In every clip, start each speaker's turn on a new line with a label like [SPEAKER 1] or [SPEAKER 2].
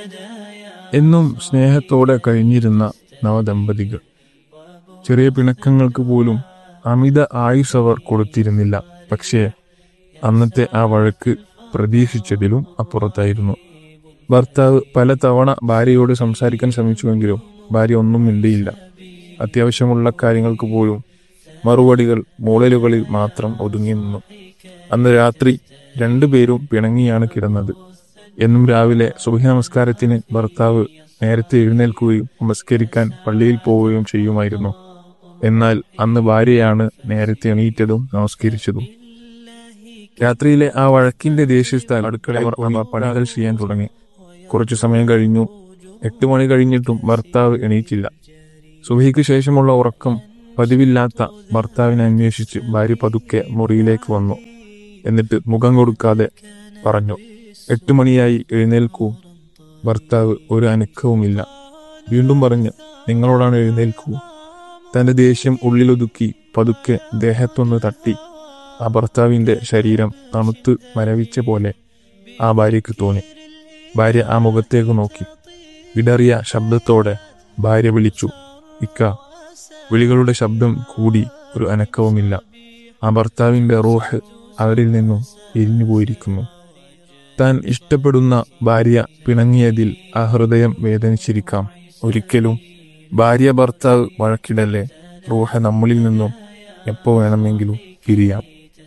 [SPEAKER 1] എന്നും സ്നേഹത്തോടെ കഴിഞ്ഞിരുന്ന നവദമ്പതികൾ ചെറിയ പിണക്കങ്ങൾക്ക് പോലും അമിത ആയുസ് അവർ കൊടുത്തിരുന്നില്ല പക്ഷേ അന്നത്തെ ആ വഴക്ക് പ്രതീക്ഷിച്ചതിലും അപ്പുറത്തായിരുന്നു ഭർത്താവ് പലതവണ ഭാര്യയോട് സംസാരിക്കാൻ ശ്രമിച്ചുവെങ്കിലും ഭാര്യ ഒന്നും മിണ്ടിയില്ല അത്യാവശ്യമുള്ള കാര്യങ്ങൾക്ക് പോലും മറുപടികൾ മൂളലുകളിൽ മാത്രം ഒതുങ്ങി നിന്നു അന്ന് രാത്രി രണ്ടുപേരും പിണങ്ങിയാണ് കിടന്നത് എന്നും രാവിലെ സുബഹി നമസ്കാരത്തിന് ഭർത്താവ് നേരത്തെ എഴുന്നേൽക്കുകയും നമസ്കരിക്കാൻ പള്ളിയിൽ പോവുകയും ചെയ്യുമായിരുന്നു എന്നാൽ അന്ന് ഭാര്യയാണ് നേരത്തെ എണീറ്റതും നമസ്കരിച്ചതും രാത്രിയിലെ ആ വഴക്കിന്റെ ദേഷ്യത്താൽ അടുക്കളയിൽ അവർ പണികൾ ചെയ്യാൻ തുടങ്ങി കുറച്ചു സമയം കഴിഞ്ഞു എട്ട് മണി കഴിഞ്ഞിട്ടും ഭർത്താവ് എണീറ്റില്ല സുബഹിക്ക് ശേഷമുള്ള ഉറക്കം പതിവില്ലാത്ത ഭർത്താവിനെ അന്വേഷിച്ച് ഭാര്യ പതുക്കെ മുറിയിലേക്ക് വന്നു എന്നിട്ട് മുഖം കൊടുക്കാതെ പറഞ്ഞു എട്ട് മണിയായി എഴുന്നേൽക്കൂ ഭർത്താവ് ഒരു അനക്കവുമില്ല വീണ്ടും പറഞ്ഞു നിങ്ങളോടാണ് എഴുന്നേൽക്കൂ തന്റെ ദേഷ്യം ഉള്ളിലൊതുക്കി പതുക്കെ ദേഹത്തൊന്ന് തട്ടി ആ ഭർത്താവിന്റെ ശരീരം തണുത്ത് മരവിച്ച പോലെ ആ ഭാര്യയ്ക്ക് തോന്നി ഭാര്യ ആ മുഖത്തേക്ക് നോക്കി വിടറിയ ശബ്ദത്തോടെ ഭാര്യ വിളിച്ചു ഇക്ക വിളികളുടെ ശബ്ദം കൂടി ഒരു അനക്കവുമില്ല ആ ഭർത്താവിന്റെ റൂഹ് അവരിൽ നിന്നും എരിഞ്ഞു പോയിരിക്കുന്നു താൻ ഇഷ്ടപ്പെടുന്ന ഭാര്യ പിണങ്ങിയതിൽ ആ ഹൃദയം വേദനിച്ചിരിക്കാം ഒരിക്കലും ഭാര്യ ഭർത്താവ് വഴക്കിടല്ലേ റൂഹ നമ്മളിൽ നിന്നും എപ്പോ വേണമെങ്കിലും പിരിയാം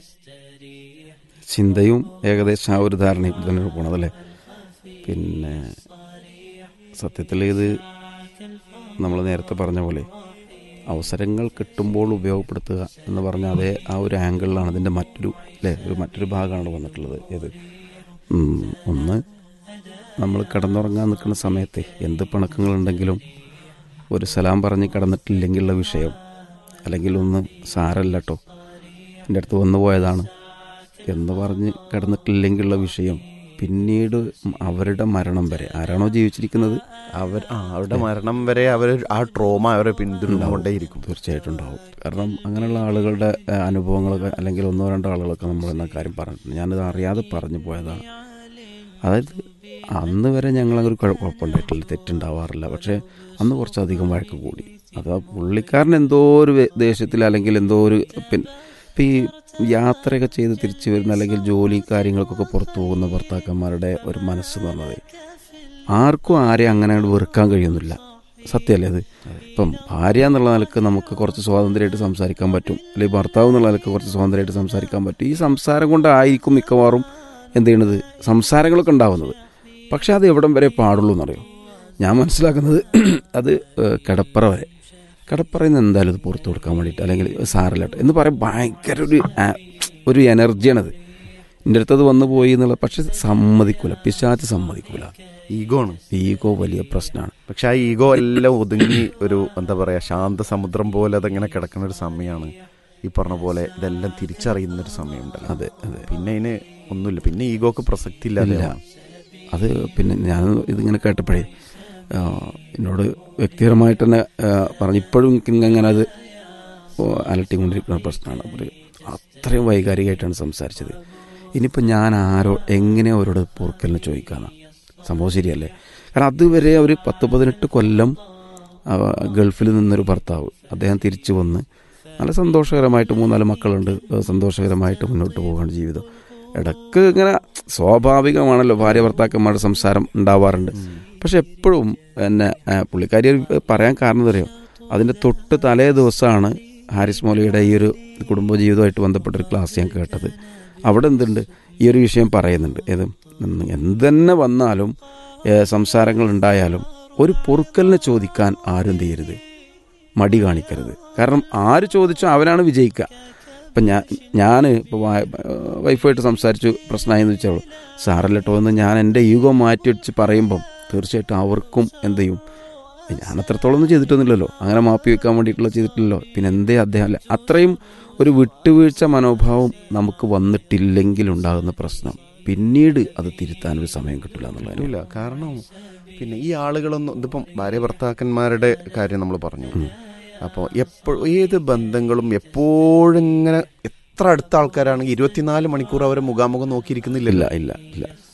[SPEAKER 2] ചിന്തയും ഏകദേശം ആ ഒരു ധാരണയിൽ തന്നെ പോണതല്ലേ പിന്നെ സത്യത്തിൽ ഇത് നമ്മൾ നേരത്തെ പറഞ്ഞ പോലെ അവസരങ്ങൾ കിട്ടുമ്പോൾ ഉപയോഗപ്പെടുത്തുക എന്ന് പറഞ്ഞ അതേ ആ ഒരു ആംഗിളിലാണ് അതിൻ്റെ മറ്റൊരു അല്ലേ ഒരു മറ്റൊരു ഭാഗമാണ് വന്നിട്ടുള്ളത് ഏത് ഉം, ഒന്ന് നമ്മൾ കിടന്നുറങ്ങാൻ നിൽക്കുന്ന സമയത്ത് എന്ത് പിണക്കങ്ങളുണ്ടെങ്കിലും ഒരു സലാം പറഞ്ഞ് കിടന്നിട്ടില്ലെങ്കിലുള്ള വിഷയം അല്ലെങ്കിൽ ഒന്ന് സാരല്ല കേട്ടോ എൻ്റെ അടുത്ത് വന്നു പോയതാണ് എന്ന് പറഞ്ഞ് കിടന്നിട്ടില്ലെങ്കിലുള്ള വിഷയം പിന്നീട് അവരുടെ മരണം വരെ ആരാണോ ജീവിച്ചിരിക്കുന്നത്
[SPEAKER 3] അവർ ആ അവരുടെ മരണം വരെ അവർ ആ ട്രോമ അവരെ പിന്തുടർന്നുകൊണ്ടേയിരിക്കും
[SPEAKER 2] തീർച്ചയായിട്ടും ഉണ്ടാവും കാരണം അങ്ങനെയുള്ള ആളുകളുടെ ഏഹ്, അനുഭവങ്ങളൊക്കെ അല്ലെങ്കിൽ ഒന്നോ രണ്ടോ ആളുകളൊക്കെ നമ്മൾ എന്ന കാര്യം പറഞ്ഞിട്ടുണ്ട് ഞാനിത് അറിയാതെ പറഞ്ഞു പോയതാണ് അതായത് അന്ന് വരെ ഞങ്ങളൊരു കുഴ- കുഴപ്പമുണ്ടായിട്ടില്ല തെറ്റുണ്ടാവാറില്ല പക്ഷേ അന്ന് കുറച്ചധികം വഴക്ക് കൂടി അത് ആ പുള്ളിക്കാരൻ എന്തോ ഒരു വേ- ദേഷ്യത്തിൽ അല്ലെങ്കിൽ എന്തോ ഒരു പിന്നെ ഇപ്പം ഈ യാത്രയൊക്കെ ചെയ്ത് തിരിച്ചു വരുന്ന അല്ലെങ്കിൽ ജോലി കാര്യങ്ങൾക്കൊക്കെ പുറത്തു പോകുന്ന ഭർത്താക്കന്മാരുടെ ഒരു മനസ്സ് എന്ന് പറഞ്ഞത് ആർക്കും ആരെയും അങ്ങനെ അങ്ങട് വെറുക്കാൻ കഴിയുന്നില്ല സത്യമല്ലേ അത് ഇപ്പം ഭാര്യ എന്നുള്ള നിലക്ക് നമുക്ക് കുറച്ച് സ്വാതന്ത്ര്യമായിട്ട് സംസാരിക്കാൻ പറ്റും അല്ലെങ്കിൽ ഭർത്താവ് എന്നുള്ള നിലക്ക് കുറച്ച് സ്വാതന്ത്ര്യമായിട്ട് സംസാരിക്കാൻ പറ്റും ഈ സംസാരം കൊണ്ടായിരിക്കും മിക്കവാറും എന്ത് ചെയ്യണത് സംസാരങ്ങളൊക്കെ ഉണ്ടാവുന്നത് പക്ഷെ അത് എവിടം വരെ പാടുള്ളൂ എന്നറിയോ ഞാൻ മനസ്സിലാക്കുന്നത് അത് ഏഹ്, കിടപ്പറ വരെ കിടപ്പറയിൽ നിന്ന് എന്തായാലും ഇത് പുറത്തു കൊടുക്കാൻ വേണ്ടിയിട്ട് അല്ലെങ്കിൽ സാരല്ലട്ടെ എന്ന് പറയാൻ ഭയങ്കര ഒരു ആ- ഒരു എനർജിയാണത് എൻ്റെ അടുത്തത് വന്നു പോയി എന്നുള്ള പക്ഷെ സമ്മതിക്കൂല പിശാച്ച് സമ്മതിക്കൂല
[SPEAKER 3] ഈഗോ ആണ്
[SPEAKER 2] ഈഗോ വലിയ പ്രശ്നമാണ്
[SPEAKER 3] പക്ഷെ ആ ഈഗോ എല്ലാം ഒതുങ്ങി ഒരു എന്താ പറയാ ശാന്ത സമുദ്രം പോലെ അതങ്ങനെ കിടക്കുന്ന ഒരു സമയമാണ് ഈ പറഞ്ഞ പോലെ ഇതെല്ലാം തിരിച്ചറിയുന്ന ഒരു സമയമുണ്ടല്ലോ
[SPEAKER 2] അതെ അതെ
[SPEAKER 3] പിന്നെ അതിന് ഒന്നുമില്ല പിന്നെ ഈഗോക്ക് പ്രസക്തി ഇല്ലാതെ
[SPEAKER 2] ഇല്ല. അത് പിന്നെ ഞാൻ ഇതിങ്ങനെ കേട്ടപ്പോഴേ ആ, എന്നോട് വ്യക്തിപരമായിട്ട് തന്നെ ആ, പറഞ്ഞു ഇപ്പോഴും എനിക്ക് ഇങ്ങനെ അത് അലട്ടിക്കൊണ്ടിരിക്കുന്ന പ്രശ്നമാണ് അവർ അത്രയും വൈകാരികമായിട്ടാണ് സംസാരിച്ചത് ഇനിയിപ്പോൾ ഞാൻ ആരോ എങ്ങനെ അവരോട് പൊറുക്കലിന് ചോദിക്കാന്ന സംഭവം ശരിയല്ലേ കാരണം അതുവരെ അവർ പത്ത് പതിനെട്ട് കൊല്ലം ആ, ഗൾഫിൽ നിന്നൊരു ഭർത്താവ് അദ്ദേഹം തിരിച്ചു വന്ന് നല്ല സന്തോഷകരമായിട്ട് മൂന്നാല് മക്കളുണ്ട് ആ, സന്തോഷകരമായിട്ട് മുന്നോട്ട് പോവുകയാണ് ജീവിതം ഇടക്ക് ഇങ്ങനെ സ്വാഭാവികമാണല്ലോ ഭാര്യ ഭർത്താക്കന്മാരുടെ സംസാരം ഉണ്ടാവാറുണ്ട് പക്ഷെ എപ്പോഴും എന്നെ ആ, പുള്ളിക്കാരി ഒരു പറയാൻ കാരണം അറിയോ അതിൻ്റെ തൊട്ട് തലേ ദിവസമാണ് ഹാരിസ് മൗലിയുടെ ഈ ഒരു കുടുംബജീവിതമായിട്ട് ബന്ധപ്പെട്ട ഒരു ക്ലാസ് ഞാൻ കേട്ടത് അവിടെ എന്തുണ്ട് ഈ ഒരു വിഷയം പറയുന്നുണ്ട് ഏത് എന്തെന്നെ വന്നാലും ഏ, സംസാരങ്ങൾ ഉണ്ടായാലും ഒരു പൊറുക്കലിനെ ചോദിക്കാൻ ആരും ചെയ്യരുത് മടി കാണിക്കരുത് കാരണം ആര് ചോദിച്ചോ അവനാണ് വിജയിക്കുക ഇപ്പം ഞാൻ ഞാൻ ഇപ്പോൾ വൈഫായിട്ട് സംസാരിച്ചു പ്രശ്നമായെന്ന് വെച്ചോളൂ സാറല്ലട്ടോ എന്ന് ഞാൻ എൻ്റെ ഈഗോ മാറ്റി വെച്ച് പറയുമ്പം തീർച്ചയായിട്ടും അവർക്കും എന്ത് ചെയ്യും ഞാൻ അത്രത്തോളം ഒന്നും ചെയ്തിട്ടൊന്നുമില്ലല്ലോ അങ്ങനെ മാപ്പി വെക്കാൻ വേണ്ടിയിട്ടുള്ള ചെയ്തിട്ടില്ലല്ലോ പിന്നെ എന്തേ അദ്ദേഹം അല്ല അത്രയും ഒരു വിട്ടുവീഴ്ച മനോഭാവം നമുക്ക് വന്നിട്ടില്ലെങ്കിൽ ഉണ്ടാകുന്ന പ്രശ്നം പിന്നീട് അത് തിരുത്താനൊരു സമയം കിട്ടില്ല എന്നുള്ളതാണ്
[SPEAKER 3] ഇല്ല കാരണം പിന്നെ ഈ ആളുകളൊന്നും ഇതിപ്പം ഭാര്യ ഭർത്താക്കന്മാരുടെ കാര്യം നമ്മൾ പറഞ്ഞു അപ്പോൾ എപ്പോൾ ഏത് ബന്ധങ്ങളും എപ്പോഴും ഇങ്ങനെ എത്ര അടുത്ത ആൾക്കാരാണെങ്കിൽ ഇരുപത്തിനാല് മണിക്കൂർ അവരെ മുഖാമുഖം നോക്കിയിരിക്കുന്നില്ലല്ലോ
[SPEAKER 2] ഇല്ല ഇല്ല ഇല്ല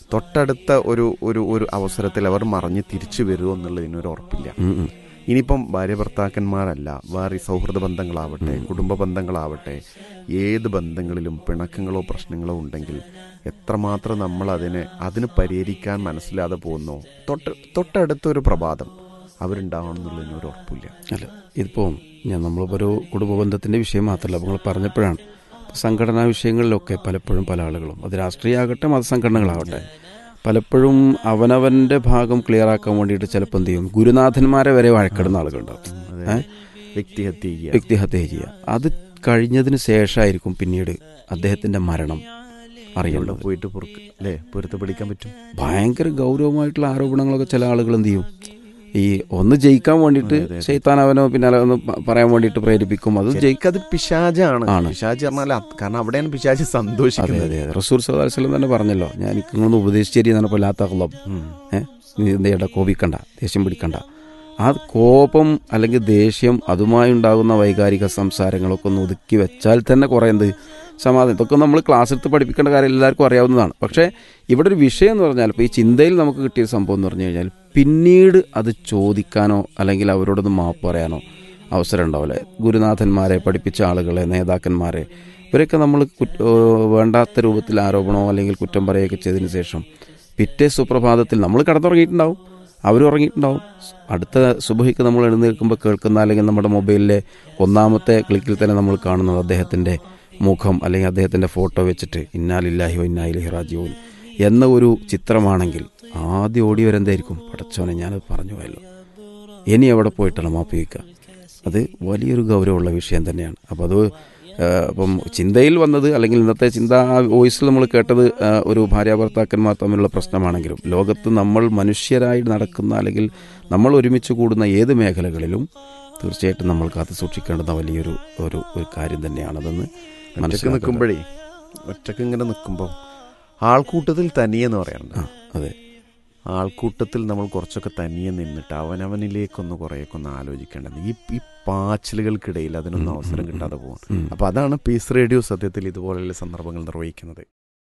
[SPEAKER 3] തൊട്ടടുത്ത ഒരു ഒരു ഒരു അവസരത്തിൽ അവർ മറിഞ്ഞ് തിരിച്ചു വരുമോ എന്നുള്ളതിനൊരു ഉറപ്പില്ല
[SPEAKER 2] ഉം, ഉം.
[SPEAKER 3] ഇനിയിപ്പം ഭാര്യ ഭർത്താക്കന്മാരല്ല വേറെ ഈ സൗഹൃദ ബന്ധങ്ങളാവട്ടെ കുടുംബ ബന്ധങ്ങളാവട്ടെ ഏത് ബന്ധങ്ങളിലും പിണക്കങ്ങളോ പ്രശ്നങ്ങളോ ഉണ്ടെങ്കിൽ എത്രമാത്രം നമ്മൾ അതിനെ അതിന് പരിഹരിക്കാൻ മനസ്സിലാതെ പോകുന്നോ തൊട്ട് തൊട്ടടുത്തൊരു പ്രഭാതം അവരുണ്ടാവണം എന്നുള്ളതിന് ഒരു ഉറപ്പില്ല
[SPEAKER 2] അല്ല ഇതിപ്പോൾ ഞാൻ നമ്മളിപ്പോൾ ഒരു കുടുംബ ബന്ധത്തിന്റെ വിഷയം മാത്രമല്ല അപ്പോൾ നിങ്ങൾ പറഞ്ഞപ്പോഴാണ് ഇപ്പൊ സംഘടനാ വിഷയങ്ങളിലൊക്കെ പലപ്പോഴും പല ആളുകളും അത് രാഷ്ട്രീയമാകട്ടെ മതസംഘടനകളാവട്ടെ പലപ്പോഴും അവനവന്റെ ഭാഗം ക്ലിയർ ആക്കാൻ വേണ്ടിയിട്ട് ചിലപ്പോൾ എന്ത് ചെയ്യും ഗുരുനാഥന്മാരെ വരെ വഴക്കിടുന്ന ആളുകളുണ്ടാവും
[SPEAKER 3] അതെ
[SPEAKER 2] ഏ?
[SPEAKER 3] വ്യക്തിഹത്യ ചെയ്യുക
[SPEAKER 2] വ്യക്തിഹത്യ ചെയ്യുക അത് കഴിഞ്ഞതിന് ശേഷമായിരിക്കും പിന്നീട് അദ്ദേഹത്തിന്റെ മരണം
[SPEAKER 3] ഇവിടെ
[SPEAKER 2] അറിയുള്ളത്
[SPEAKER 3] പോയിട്ട് പൊറുക്ക് അല്ലേ പൊരുത്ത് പിടിക്കാൻ പറ്റും
[SPEAKER 2] ഭയങ്കര ഗൗരവമായിട്ടുള്ള ആരോപണങ്ങളൊക്കെ ചില ആളുകൾ എന്ത് ചെയ്യും ഈ ഒന്ന് ജയിക്കാൻ വേണ്ടിയിട്ട്
[SPEAKER 3] അതെ, അതെ, അതെ.
[SPEAKER 2] ചെയ്ത്താൻ അവനോ പിന്നാലെ ഒന്ന് പ- പറയാൻ വേണ്ടിയിട്ട് പ്രേരിപ്പിക്കും അത് ജയിക്കും
[SPEAKER 3] ശരിക്കും അത് പിശാജാണ്
[SPEAKER 2] ആണ്.
[SPEAKER 3] പിശാജ് പറഞ്ഞാൽ അത് കാരണം അവിടെയാണ് പിശാജ്
[SPEAKER 2] അതെ
[SPEAKER 3] സന്തോഷിക്കുന്നത്
[SPEAKER 2] അതെ അതെ റസൂർ സദാസ്ലം തന്നെ പറഞ്ഞല്ലോ ഞാൻ നിങ്ങളൊന്ന് ഉപദേശിച്ചേരി എന്നാണ് കൊല്ലാത്ത ക്ലബ്
[SPEAKER 3] ഉം.
[SPEAKER 2] ഏഹ് നീ എന്ത് ചെയ്യണ്ട കോപിക്കണ്ട ദേഷ്യം പിടിക്കണ്ട ആ കോപം അല്ലെങ്കിൽ ദേഷ്യം അതുമായി ഉണ്ടാകുന്ന വൈകാരിക സംസാരങ്ങളൊക്കെ ഒന്ന് ഒതുക്കി വെച്ചാൽ തന്നെ കുറേ എന്ത് സമാധാനം ഇതൊക്കെ നമ്മൾ ക്ലാസ് എടുത്ത് പഠിപ്പിക്കേണ്ട കാര്യം എല്ലാവർക്കും അറിയാവുന്നതാണ് പക്ഷേ ഇവിടെ ഒരു വിഷയം എന്ന് പറഞ്ഞാൽ ഇപ്പോൾ ഈ ചിന്തയിൽ നമുക്ക് കിട്ടിയ സംഭവം എന്ന് പറഞ്ഞു കഴിഞ്ഞാൽ പിന്നീട് അത് ചോദിക്കാനോ അല്ലെങ്കിൽ അവരോടൊന്ന് മാപ്പ് പറയാനോ അവസരം ഉണ്ടാവില്ല ഗുരുനാഥന്മാരെ പഠിപ്പിച്ച ആളുകളെ നേതാക്കന്മാരെ ഇവരൊക്കെ നമ്മൾ കുറ്റ- ഏഹ് വേണ്ടാത്ത രൂപത്തിൽ ആരോപണമോ അല്ലെങ്കിൽ കുറ്റം പറയുകയൊക്കെ ചെയ്തതിന് ശേഷം പിറ്റേ സുപ്രഭാതത്തിൽ നമ്മൾ കിടന്നുറങ്ങിയിട്ടുണ്ടാവും അവരും ഉറങ്ങിയിട്ടുണ്ടാവും അടുത്ത സുബഹിക്ക് നമ്മൾ എഴുന്നേൽക്കുമ്പോൾ കേൾക്കുന്ന അല്ലെങ്കിൽ നമ്മുടെ മൊബൈലിലെ ഒന്നാമത്തെ ക്ലിക്കിൽ തന്നെ നമ്മൾ കാണുന്നത് അദ്ദേഹത്തിൻ്റെ മുഖം അല്ലെങ്കിൽ അദ്ദേഹത്തിൻ്റെ ഫോട്ടോ വെച്ചിട്ട് ഇന്നാലില്ലാഹിയോ ഇന്നായിലഹി റാജിയോൻ എന്ന ഒരു ചിത്രമാണെങ്കിൽ ആദ്യം ഓടി വരെന്തായിരിക്കും പടച്ചോനെ ഞാനത് പറഞ്ഞു പോയല്ലോ ഇനി എവിടെ പോയിട്ടാണ് മാപ്പ് ചോദിക്കുക അത് വലിയൊരു ഗൗരവമുള്ള വിഷയം തന്നെയാണ് അപ്പോൾ അത് ആ, അപ്പം ചിന്തയിൽ വന്നത് അല്ലെങ്കിൽ ഇന്നത്തെ ചിന്ത ആ വോയിസിൽ നമ്മൾ കേട്ടത് ആ, ഒരു ഭാര്യ ഭർത്താക്കന്മാർ തമ്മിലുള്ള പ്രശ്നമാണെങ്കിലും ലോകത്ത് നമ്മൾ മനുഷ്യരായി നടക്കുന്ന അല്ലെങ്കിൽ നമ്മൾ ഒരുമിച്ച് കൂടുന്ന ഏത് മേഖലകളിലും തീർച്ചയായിട്ടും നമ്മൾ കാത്തു സൂക്ഷിക്കേണ്ടുന്ന വലിയൊരു ഒരു ഒരു കാര്യം തന്നെയാണതെന്ന്
[SPEAKER 3] ഒറ്റക്ക്
[SPEAKER 2] മനസ്സിലാക്കുക.
[SPEAKER 3] നിൽക്കുമ്പോഴേ ഒറ്റക്ക് ഇങ്ങനെ നിൽക്കുമ്പോൾ ആൾക്കൂട്ടത്തിൽ തനിയെന്ന് പറയാറുണ്ട്
[SPEAKER 2] ആ അതെ
[SPEAKER 3] ആൾക്കൂട്ടത്തിൽ നമ്മൾ കുറച്ചൊക്കെ തനിയെ നിന്നിട്ട് അവനവനിലേക്കൊന്ന് കുറേയൊക്കെ ഒന്ന് ആലോചിക്കേണ്ടത് ഈ ഈ പാച്ചിലുകൾക്കിടയിൽ അതിനൊന്നും
[SPEAKER 2] ഉം,
[SPEAKER 3] അവസരം
[SPEAKER 2] ഉം,
[SPEAKER 3] കിട്ടാതെ പോകും
[SPEAKER 2] ഉം.
[SPEAKER 3] അപ്പൊ അതാണ് പീസ് റേഡിയോ സത്യത്തിൽ ഇതുപോലെയുള്ള സന്ദർഭങ്ങൾ നിർവഹിക്കുന്നത്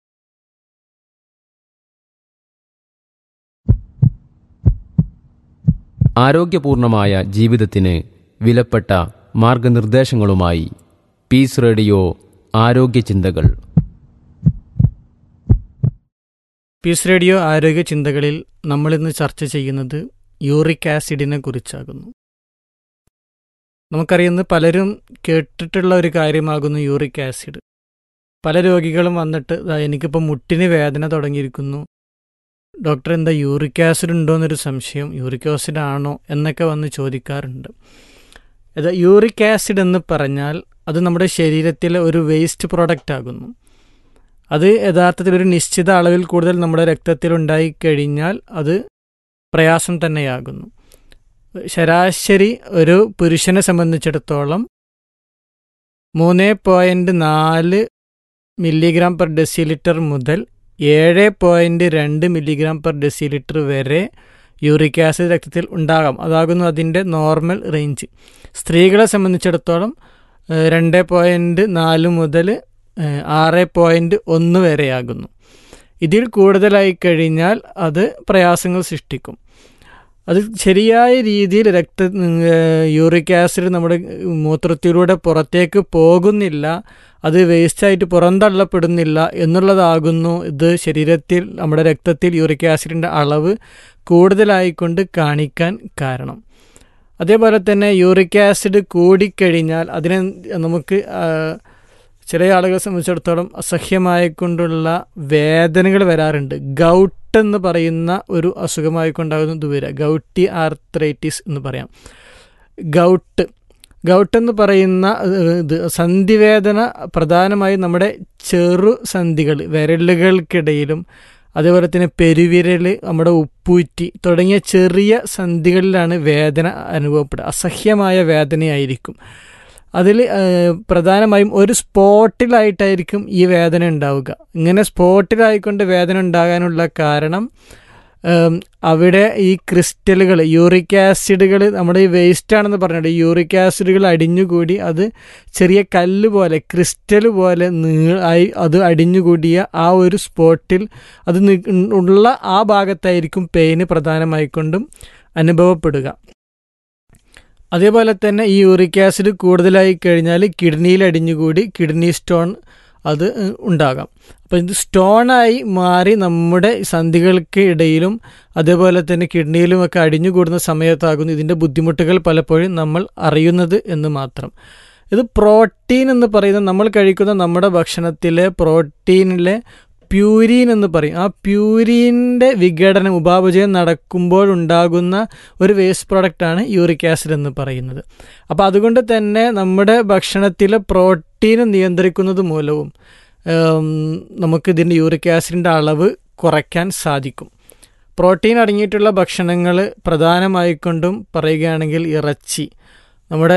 [SPEAKER 4] ആരോഗ്യപൂർണമായ ജീവിതത്തിന് വിലപ്പെട്ട മാർഗനിർദ്ദേശങ്ങളുമായി പീസ് റേഡിയോ ആരോഗ്യ ചിന്തകൾ
[SPEAKER 5] പീസ് റേഡിയോ ആരോഗ്യ ചിന്തകളിൽ നമ്മളിന്ന് ചർച്ച ചെയ്യുന്നത് യൂറിക് ആസിഡിനെ കുറിച്ചാകുന്നു നമുക്കറിയുന്ന പലരും കേട്ടിട്ടുള്ള ഒരു കാര്യമാകുന്നു യൂറിക് ആസിഡ് പല രോഗികളും വന്നിട്ട് "ദാ എനിക്കിപ്പോൾ മുട്ടിന് വേദന തുടങ്ങിയിരിക്കുന്നു ഡോക്ടർ എന്താ യൂറിക് ആസിഡ് ഉണ്ടോ എന്നൊരു സംശയം യൂറിക് ആസിഡ് ആണോ എന്നൊക്കെ വന്ന് ചോദിക്കാറുണ്ട് ഇത് യൂറിക് ആസിഡ് എന്ന് പറഞ്ഞാൽ അത് നമ്മുടെ ശരീരത്തിലെ ഒരു വേസ്റ്റ് പ്രോഡക്റ്റ് ആകുന്നു അത് യഥാർത്ഥത്തിൽ ഒരു നിശ്ചിത അളവിൽ കൂടുതൽ നമ്മുടെ രക്തത്തിൽ ഉണ്ടായിക്കഴിഞ്ഞാൽ അത് പ്രയാസം തന്നെയാകുന്നു ശരാശരി ഒരു പുരുഷനെ സംബന്ധിച്ചിടത്തോളം മൂന്ന് പോയിൻറ്റ് നാല് മില്ലിഗ്രാം പെർ ഡെസിലിറ്റർ മുതൽ ഏഴ് പോയിൻറ്റ് രണ്ട് മില്ലിഗ്രാം പെർ ഡെസിലിറ്റർ വരെ യൂറിക് ആസിഡ് രക്തത്തിൽ ഉണ്ടാകാം അതാകുന്നു അതിൻ്റെ നോർമൽ റേഞ്ച് സ്ത്രീകളെ സംബന്ധിച്ചിടത്തോളം ഏഹ്, രണ്ട് പോയിൻറ്റ് നാല് മുതൽ ഏഹ്, ആറ് പോയിൻറ്റ് ഒന്ന് വരെയാകുന്നു ഇതിൽ കൂടുതലായി കഴിഞ്ഞാൽ അത് പ്രയാസങ്ങൾ സൃഷ്ടിക്കും അത് ശരിയായ രീതിയിൽ രക്ത ഏഹ്, യൂറിക് ആസിഡ് നമ്മുടെ മൂത്രത്തിലൂടെ പുറത്തേക്ക് പോകുന്നില്ല അത് വേസ്റ്റായിട്ട് പുറന്തള്ളപ്പെടുന്നില്ല എന്നുള്ളതാകുന്നു ഇത് ശരീരത്തിൽ നമ്മുടെ രക്തത്തിൽ യൂറിക് ആസിഡിൻ്റെ അളവ് കൂടുതലായിക്കൊണ്ട് കാണിക്കാൻ കാരണം അതേപോലെ തന്നെ യൂറിക് ആസിഡ് കൂടിക്കഴിഞ്ഞാൽ അതിനെ നമുക്ക് ആ, ചില ആളുകളെ സംബന്ധിച്ചിടത്തോളം അസഹ്യമായി കൊണ്ടുള്ള വേദനകൾ വരാറുണ്ട് ഗൗട്ട് എന്ന് പറയുന്ന ഒരു അസുഖമായി ഇത് വരിക ഗൗട്ടി ആർത്രൈറ്റിസ് എന്ന് പറയാം ഗൗട്ട് ഗൗട്ട് എന്ന് പറയുന്ന ഏഹ്, ഇത് സന്ധിവേദന പ്രധാനമായും നമ്മുടെ ചെറു സന്ധികൾ വിരലുകൾക്കിടയിലും അതേപോലെ തന്നെ പെരുവിരൽ നമ്മുടെ ഉപ്പൂറ്റി തുടങ്ങിയ ചെറിയ സന്ധികളിലാണ് വേദന അനുഭവപ്പെടുക അസഹ്യമായ വേദനയായിരിക്കും അതിൽ പ്രധാനമായും ഒരു സ്പോട്ടിലായിട്ടായിരിക്കും ഈ വേദന ഉണ്ടാവുക ഇങ്ങനെ സ്പോട്ടിലായിക്കൊണ്ട് വേദന ഉണ്ടാകാനുള്ള കാരണം ഏം, അവിടെ ഈ ക്രിസ്റ്റലുകൾ യൂറിക് ആസിഡുകൾ നമ്മുടെ ഈ വേസ്റ്റ് ആണെന്ന് പറഞ്ഞിട്ട് യൂറിക് ആസിഡുകൾ അടിഞ്ഞുകൂടി അത് ചെറിയ കല്ല് പോലെ ക്രിസ്റ്റൽ പോലെ നീ ആയി അത് അടിഞ്ഞുകൂടിയ ആ ഒരു സ്പോട്ടിൽ അത് നി- ഉള്ള ആ ഭാഗത്തായിരിക്കും പെയിന് പ്രധാനമായിക്കൊണ്ടും അനുഭവപ്പെടുക അതേപോലെ തന്നെ ഈ യൂറിക് ആസിഡ് കൂടുതലായി കഴിഞ്ഞാൽ കിഡ്നിയിൽ അടിഞ്ഞുകൂടി കിഡ്നി സ്റ്റോൺ അത് ഏഹ്, ഉണ്ടാകാം അപ്പോൾ ഇത് സ്റ്റോണായി മാറി നമ്മുടെ സന്ധികൾക്ക് ഇടയിലും അതേപോലെ തന്നെ കിഡ്നിയിലുമൊക്കെ അടിഞ്ഞുകൂടുന്ന സമയത്താകുന്നു ഇതിൻ്റെ ബുദ്ധിമുട്ടുകൾ പലപ്പോഴും നമ്മൾ അറിയുന്നത് എന്ന് മാത്രം ഇത് പ്രോട്ടീൻ എന്ന് പറയുന്നത് നമ്മൾ കഴിക്കുന്ന നമ്മുടെ ഭക്ഷണത്തിലെ പ്രോട്ടീനിലെ പ്യൂരീൻ എന്ന് പറയും ആ പ്യൂരീൻ്റെ വിഘടനം ഉപാപചയം നടക്കുമ്പോഴുണ്ടാകുന്ന ഒരു വേസ്റ്റ് പ്രോഡക്റ്റാണ് യൂറിക് ആസിഡ് എന്ന് പറയുന്നത് അപ്പോൾ അതുകൊണ്ട് തന്നെ നമ്മുടെ ഭക്ഷണത്തിലെ പ്രോട്ടീൻ നിയന്ത്രിക്കുന്നത് മൂലവും ഉം, നമുക്ക് ഇതിൻ്റെ യൂറിക് ആസിഡിൻ്റെ അളവ് കുറയ്ക്കാൻ സാധിക്കും പ്രോട്ടീൻ അടങ്ങിയിട്ടുള്ള ഭക്ഷണങ്ങൾ പ്രധാനമായിക്കൊണ്ടും പറയുകയാണെങ്കിൽ ഇറച്ചി നമ്മുടെ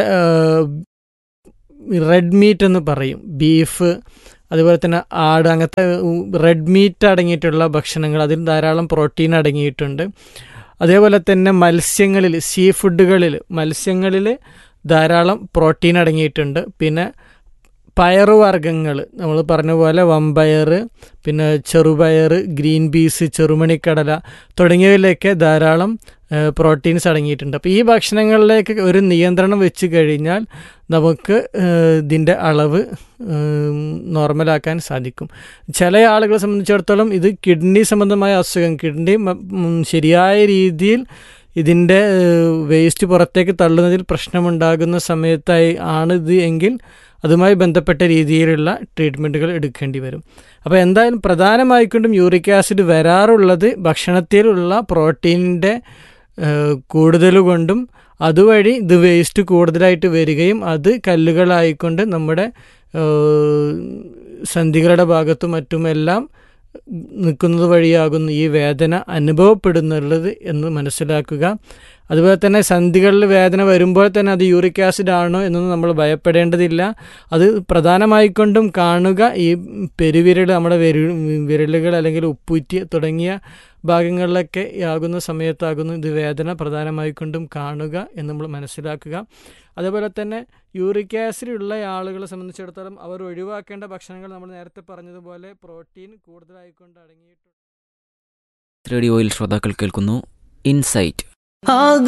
[SPEAKER 5] റെഡ് മീറ്റ് എന്ന് പറയും ബീഫ് അതുപോലെ തന്നെ ആട് അങ്ങനത്തെ റെഡ് മീറ്റ് അടങ്ങിയിട്ടുള്ള ഭക്ഷണങ്ങൾ അതിൽ ധാരാളം പ്രോട്ടീൻ അടങ്ങിയിട്ടുണ്ട് അതേപോലെ തന്നെ മത്സ്യങ്ങളിൽ സീ ഫുഡുകളിൽ മത്സ്യങ്ങളിൽ ധാരാളം പ്രോട്ടീൻ അടങ്ങിയിട്ടുണ്ട് പിന്നെ പയറുവർഗ്ഗങ്ങൾ നമ്മൾ പറഞ്ഞ പോലെ വമ്പയർ പിന്നെ ചെറുപയർ ഗ്രീൻ പീസ് ചെറുമണിക്കടല തുടങ്ങിയവയിലൊക്കെ ധാരാളം പ്രോട്ടീൻസ് അടങ്ങിയിട്ടുണ്ട് അപ്പോൾ ഈ ഭക്ഷണങ്ങളിലേക്ക് ഒരു നിയന്ത്രണം വെച്ച് കഴിഞ്ഞാൽ നമുക്ക് ഏഹ്, ഇതിൻ്റെ അളവ് ഏഹ്, നോർമലാക്കാൻ സാധിക്കും ചില ആളുകളെ സംബന്ധിച്ചിടത്തോളം ഇത് കിഡ്നി സംബന്ധമായ അസുഖം കിഡ്നി മ- ഉം, ശരിയായ രീതിയിൽ ഇതിൻ്റെ വേസ്റ്റ് പുറത്തേക്ക് തള്ളുന്നതിൽ പ്രശ്നമുണ്ടാകുന്ന സമയത്തായി ആണിത് എങ്കിൽ അതുമായി ബന്ധപ്പെട്ട രീതിയിലുള്ള ട്രീറ്റ്മെൻറ്റുകൾ എടുക്കേണ്ടി വരും അപ്പോൾ എന്തായാലും പ്രധാനമായിക്കൊണ്ടും യൂറിക് ആസിഡ് വരാറുള്ളത് ഭക്ഷണത്തിലുള്ള പ്രോട്ടീനിൻ്റെ കൂടുതൽ കൊണ്ടും അതുവഴി ഇത് വേസ്റ്റ് കൂടുതലായിട്ട് വരികയും അത് കല്ലുകളായിക്കൊണ്ട് നമ്മുടെ ഏഹ്, സന്ധികളുടെ ഭാഗത്തും മറ്റുമെല്ലാം നിൽക്കുന്നത് വഴിയാകുന്നു ഈ വേദന അനുഭവപ്പെടുന്നുള്ളത് എന്ന് മനസ്സിലാക്കുക അതുപോലെ തന്നെ സന്ധികളിൽ വേദന വരുമ്പോൾ തന്നെ അത് യൂറിക് ആസിഡ് ആണോ എന്നൊന്നും നമ്മൾ ഭയപ്പെടേണ്ടതില്ല അത് പ്രധാനമായിക്കൊണ്ടും കാണുക ഈ പെരുവിരൽ നമ്മുടെ വിര വിരലുകൾ അല്ലെങ്കിൽ ഉപ്പൂറ്റി തുടങ്ങിയ ഭാഗങ്ങളിലൊക്കെ ആകുന്ന സമയത്താകുന്നു ഇത് വേദന പ്രധാനമായിക്കൊണ്ടും കാണുക എന്ന് നമ്മൾ മനസ്സിലാക്കുക അതേപോലെ തന്നെ യൂറിക് ആസിഡ് ഉള്ള ആളുകളെ സംബന്ധിച്ചിടത്തോളം അവർ ഒഴിവാക്കേണ്ട ഭക്ഷണങ്ങൾ നമ്മൾ നേരത്തെ പറഞ്ഞതുപോലെ പ്രോട്ടീൻ കൂടുതലായിക്കൊണ്ട് അടങ്ങിയിട്ടുണ്ട്
[SPEAKER 6] റേഡിയോയിൽ ശ്രോതാക്കൾ കേൾക്കുന്നു ഇൻസൈറ്റ്